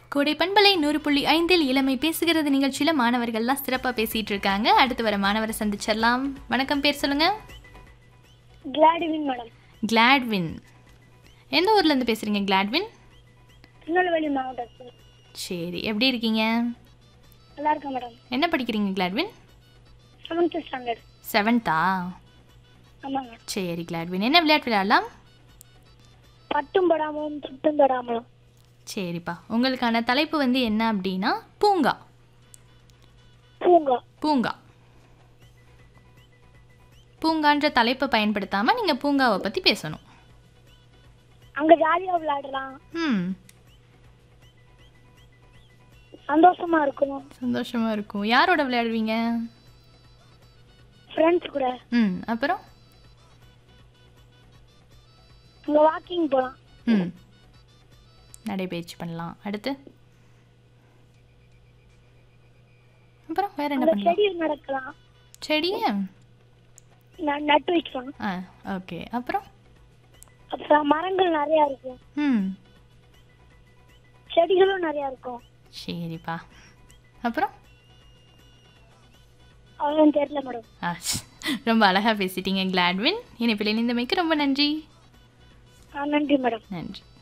கோடை பண்பலை நூறு புள்ளி ஐந்தில் இளமை பேசுகிறது நிகழ்ச்சியில் மாணவர்கள்லாம் சிறப்பாக பேசிட்டு இருக்காங்க அடுத்து வர மாணவரை சந்திச்சிடலாம் வணக்கம் பேர் சொல்லுங்க கிளாடிவின் மேடம் கிளாட்வின் எந்த ஊர்ல இருந்து பேசுறீங்க கிளாட்வின் திருநெல்வேலி மாவட்டத்தில் சரி எப்படி இருக்கீங்க நல்லா இருக்கேன் மேடம் என்ன படிக்கிறீங்க கிளாட்வின் செவன்த் ஸ்டாண்டர்ட் செவன்த்தா ஆமாங்க சரி கிளாட்வின் என்ன விளையாட்டு விளையாடலாம் பட்டும் படாமலும் தொட்டும் தொடாமலும் சரிப்பா உங்களுக்கான தலைப்பு வந்து என்ன அப்படின்னா பூங்கா பூங்கா பூங்கா பூங்கான்ற தலைப்பை பயன்படுத்தாமல் நீங்கள் பூங்காவை பற்றி பேசணும் அங்க ஜாலியா விளையாடலாம் ம் சந்தோஷமா இருக்கும் சந்தோஷமாக இருக்கும் யாரோட விளையாடுவீங்க ஃப்ரெண்ட்ஸ் கூட ம் அப்புறம் அங்க வாக்கிங் போலாம் ம் நடைபயிற்சி பண்ணலாம் அடுத்து அப்புறம் வேற என்ன அங்க பண்ணலாம் செடி நடக்கலாம் செடியே ந- நட்டு வைக்கலாம் ஆ ஓகே அப்புறம் அப்புறம் மரங்கள் நிறைய இருக்கும் ம் செடிகளும் நிறைய இருக்கும் சரிப்பா அப்புறம் அவ்வளோ தெரியல மேடம் ஆ ரொம்ப அழகாக பேசிட்டீங்க கிளாட்வின் இணைப்பில் இணைந்தமைக்கு ரொம்ப நன்றி ஆ நன்றி மேடம் நன்றி